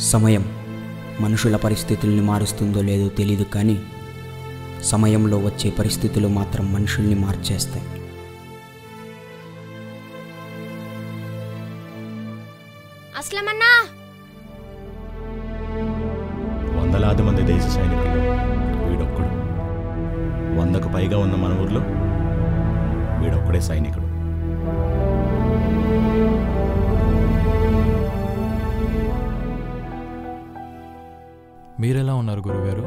సమయం మనుషుల పరిస్థితుల్ని మారుస్తుందో లేదో తెలియదు కానీ సమయంలో వచ్చే పరిస్థితులు మాత్రం మనుషుల్ని మార్చేస్తాయి అస్లమన్నా వందలాది మంది దేశ సైనికులు వీడొక్కడు వందకు పైగా ఉన్న మన ఊర్లో వీడొక్కడే సైనికుడు మీరెలా ఉన్నారు గురుగారు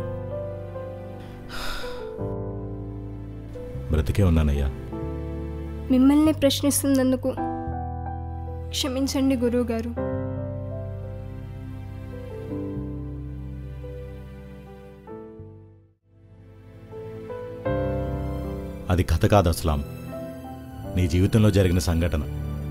బ్రతికే ఉన్నానయ్యా మిమ్మల్ని ప్రశ్నిస్తున్నందుకు క్షమించండి గురువుగారు అది కథ కాదు అస్లాం నీ జీవితంలో జరిగిన సంఘటన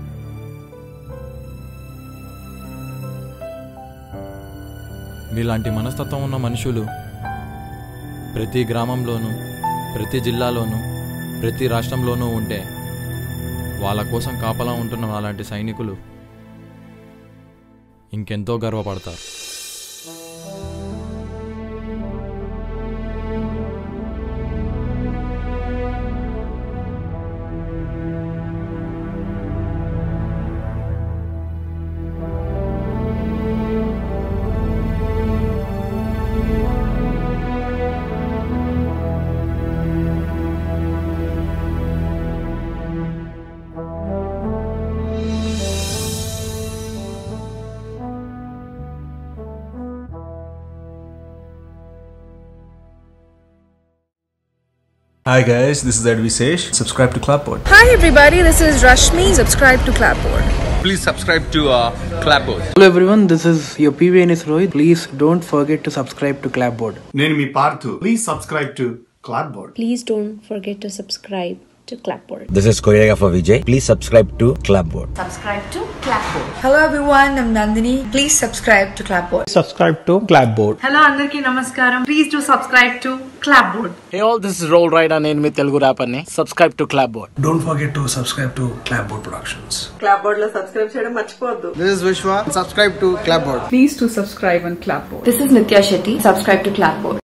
మీలాంటి మనస్తత్వం ఉన్న మనుషులు ప్రతి గ్రామంలోనూ ప్రతి జిల్లాలోనూ ప్రతి రాష్ట్రంలోనూ ఉంటే వాళ్ళ కోసం కాపలా ఉంటున్న అలాంటి సైనికులు ఇంకెంతో గర్వపడతారు Hi guys, this is Advisesh. Subscribe to Clapboard. Hi everybody, this is Rashmi. Subscribe to Clapboard. please subscribe to uh, Clapboard. Hello everyone, this is your PVNS Rohit. Please don't forget to subscribe to Clapboard. నేను మీ Parthu please subscribe to Clapboard. Please don't forget to subscribe to Clapboard. This is choreographer Vijay. Please subscribe to Clapboard. Subscribe to Clapboard. Hello everyone, I'm Nandini. Please subscribe to Clapboard. Subscribe to Clapboard. Hello అందరికీ నమస్కారం please do subscribe to Clapboard Hey all, this is Roll Rider నేను మీ Telugu rapper ని Subscribe to Clapboard. Don't forget to subscribe to Clapboard Productions. Clapboard లో subscribe చేయడం మర్చిపోవద్దు This is Vishwa. Subscribe to Clapboard. Please to subscribe and Clapboard This is Nitya Shetty. Subscribe to Clapboard.